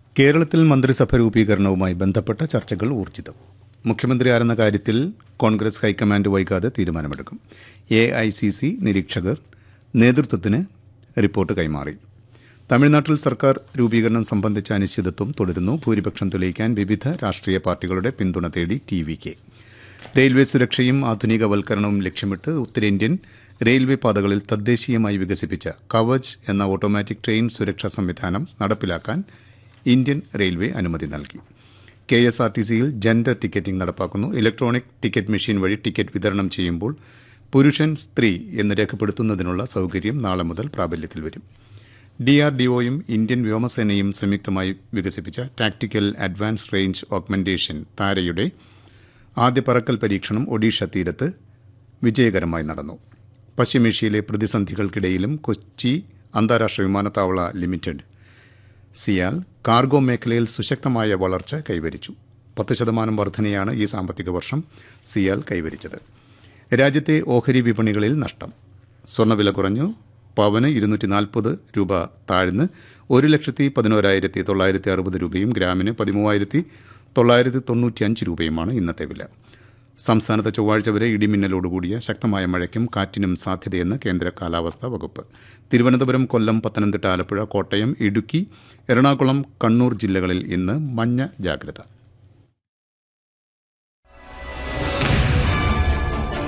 കേരളത്തിൽ മന്ത്രിസഭ രൂപീകരണവുമായി ബന്ധപ്പെട്ട ചർച്ചകൾ ഊർജിതം മുഖ്യമന്ത്രിയാരെന്ന കാര്യത്തിൽ കോൺഗ്രസ് ഹൈക്കമാൻഡ് വൈകാതെ തീരുമാനമെടുക്കും എ ഐ സി സി നിരീക്ഷകർ നേതൃത്വത്തിന് റിപ്പോർട്ട് കൈമാറി തമിഴ്നാട്ടിൽ സർക്കാർ രൂപീകരണം സംബന്ധിച്ച അനിശ്ചിതത്വം തുടരുന്നു ഭൂരിപക്ഷം തെളിയിക്കാൻ വിവിധ രാഷ്ട്രീയ പാർട്ടികളുടെ പിന്തുണ തേടി ടി വി കെ റെയിൽവേ സുരക്ഷയും ആധുനികവൽക്കരണവും ലക്ഷ്യമിട്ട് ഉത്തരേന്ത്യൻ റെയിൽവേ പാതകളിൽ തദ്ദേശീയമായി വികസിപ്പിച്ച കവച് എന്ന ഓട്ടോമാറ്റിക് ട്രെയിൻ സുരക്ഷാ സംവിധാനം നടപ്പിലാക്കാൻ ഇന്ത്യൻ റെയിൽവേ അനുമതി നൽകി കെ എസ് ആർ ടി സിയിൽ ജെൻഡർ ടിക്കറ്റിംഗ് നടപ്പാക്കുന്നു ഇലക്ട്രോണിക് ടിക്കറ്റ് മെഷീൻ വഴി ടിക്കറ്റ് വിതരണം ചെയ്യുമ്പോൾ പുരുഷൻ സ്ത്രീ എന്ന് രേഖപ്പെടുത്തുന്നതിനുള്ള സൗകര്യം നാളെ മുതൽ പ്രാബല്യത്തിൽ വരും ഡിആർഡിഒയും ഇന്ത്യൻ വ്യോമസേനയും സംയുക്തമായി വികസിപ്പിച്ച ടാക്ടിക്കൽ അഡ്വാൻസ് റേഞ്ച് ഓഗ്മെന്റേഷൻ താരയുടെ ആദ്യ പറക്കൽ പരീക്ഷണം ഒഡീഷ തീരത്ത് വിജയകരമായി നടന്നു പശ്ചിമേഷ്യയിലെ പ്രതിസന്ധികൾക്കിടയിലും കൊച്ചി അന്താരാഷ്ട്ര വിമാനത്താവള ലിമിറ്റഡ് സിയാൽ കാർഗോ മേഖലയിൽ സുശക്തമായ വളർച്ച കൈവരിച്ചു പത്ത് ശതമാനം വർധനയാണ് ഈ സാമ്പത്തിക വർഷം സിയാൽ കൈവരിച്ചത് രാജ്യത്തെ ഓഹരി വിപണികളിൽ നഷ്ടം സ്വർണ്ണവില കുറഞ്ഞു പവന് ഇരുന്നൂറ്റി നാൽപ്പത് രൂപ താഴ്ന്ന് ഒരു ലക്ഷത്തി പതിനോരായിരത്തി തൊള്ളായിരത്തി അറുപത് രൂപയും ഗ്രാമിന് പതിമൂവായിരത്തി തൊള്ളായിരത്തി തൊണ്ണൂറ്റിയഞ്ച് രൂപയുമാണ് ഇന്നത്തെ വില സംസ്ഥാനത്ത് ചൊവ്വാഴ്ച വരെ ഇടിമിന്നലോടുകൂടിയ ശക്തമായ മഴയ്ക്കും കാറ്റിനും സാധ്യതയെന്ന് കേന്ദ്ര കാലാവസ്ഥാ വകുപ്പ് തിരുവനന്തപുരം കൊല്ലം പത്തനംതിട്ട ആലപ്പുഴ കോട്ടയം ഇടുക്കി എറണാകുളം കണ്ണൂർ ജില്ലകളിൽ ഇന്ന് മഞ്ഞ ജാഗ്രത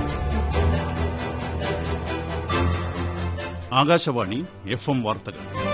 ആകാശവാണി എഫ് എം വാർത്തകൾ